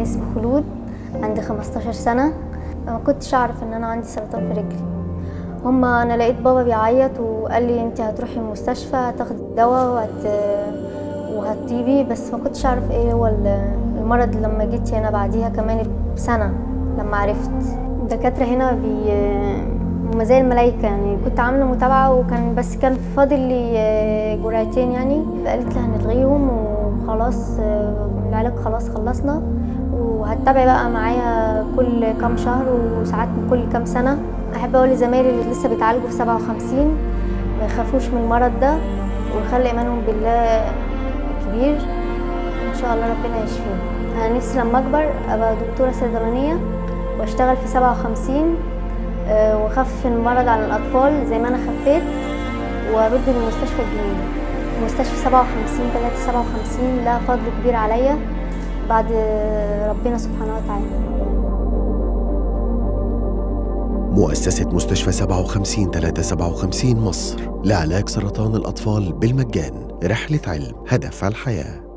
اسمي خلود عندي 15 سنة ما كنتش أعرف إن أنا عندي سرطان في رجلي هما أنا لقيت بابا بيعيط وقال لي أنت هتروحي المستشفى هتاخدي الدواء وهت وهتطيبي بس ما كنتش أعرف إيه هو ال- المرض لما جيت هنا بعديها كمان بسنة لما عرفت الدكاترة هنا بي هما زي الملايكة يعني كنت عاملة متابعة وكان بس كان فاضل لي آه، جرعتين يعني قالت لي هنلغيهم وخلاص آه، العلاج خلاص خلصنا وهتتابعي بقى معايا كل كام شهر وساعات كل كام سنة أحب أقول لزمايلي اللي لسه بيتعالجوا في 57 ما يخافوش من المرض ده ويخلي إيمانهم بالله كبير إن شاء الله ربنا يشفيهم أنا نفسي لما أكبر أبقى دكتورة صيدلانية وأشتغل في 57 آه، وأخفف المرض على الأطفال زي ما أنا خفيت وأرد للمستشفى الجديدة مستشفى 57 3 57 لها فضل كبير عليا بعد ربنا سبحانه وتعالى مؤسسة مستشفى 57 357 مصر لعلاج سرطان الأطفال بالمجان رحلة علم هدف الحياه